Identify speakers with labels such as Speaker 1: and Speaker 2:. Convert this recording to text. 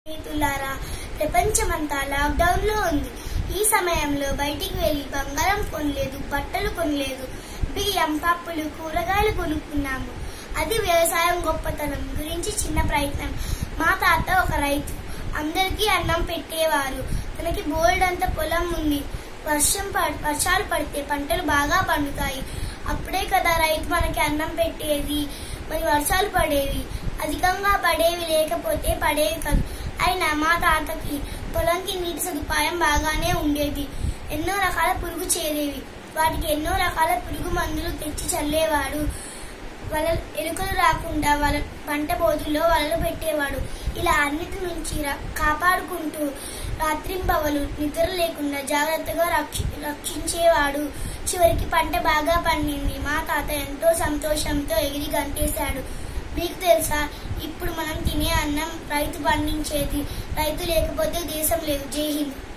Speaker 1: స్నేహితులారా ప్రపంచమంతా లాక్డౌన్ లో ఉంది ఈ సమయంలో బయటికి వెళ్లి బంగారం కొనలేదు బట్టలు కొనలేదు బియ్యం పప్పులు కూరగాయలు కొనుక్కున్నాము అది వ్యవసాయం గొప్పతనం గురించి చిన్న ప్రయత్నం మా తాత ఒక రైతు అందరికీ అన్నం పెట్టేవారు తనకి బోల్డ్ అంత పొలం ఉంది వర్షం పడ్- వర్షాలు పడితే పంటలు బాగా పండుతాయి అప్పుడే కదా రైతు మనకి అన్నం పెట్టేది మరి వర్షాలు పడేవి అధికంగా పడేవి లేకపోతే పడేవి కాదు అయినా మా తాతకి పొలంకి నీటి సదుపాయం బాగానే ఉండేది ఎన్నో రకాల పురుగు చేరేవి వాటికి ఎన్నో రకాల పురుగు మందులు తెచ్చి చల్లేవాడు వల ఎలుకలు రాకుండా వాళ్ళ పంట బోధుల్లో వలలు పెట్టేవాడు ఇలా అన్నిటి నుంచి ర- కాపాడుకుంటూ రాత్రింబవలు నిద్ర లేకుండా జాగ్రత్తగా రక్షి రక్షించేవాడు చివరికి పంట బాగా పండింది మా తాత ఎంతో సంతోషంతో ఎగిరి గంతేశాడు మీకు తెలుసా ఇప్పుడు మనం తినే అన్నం రైతు పండించేది రైతు లేకపోతే దేశం లేదు జై హింద్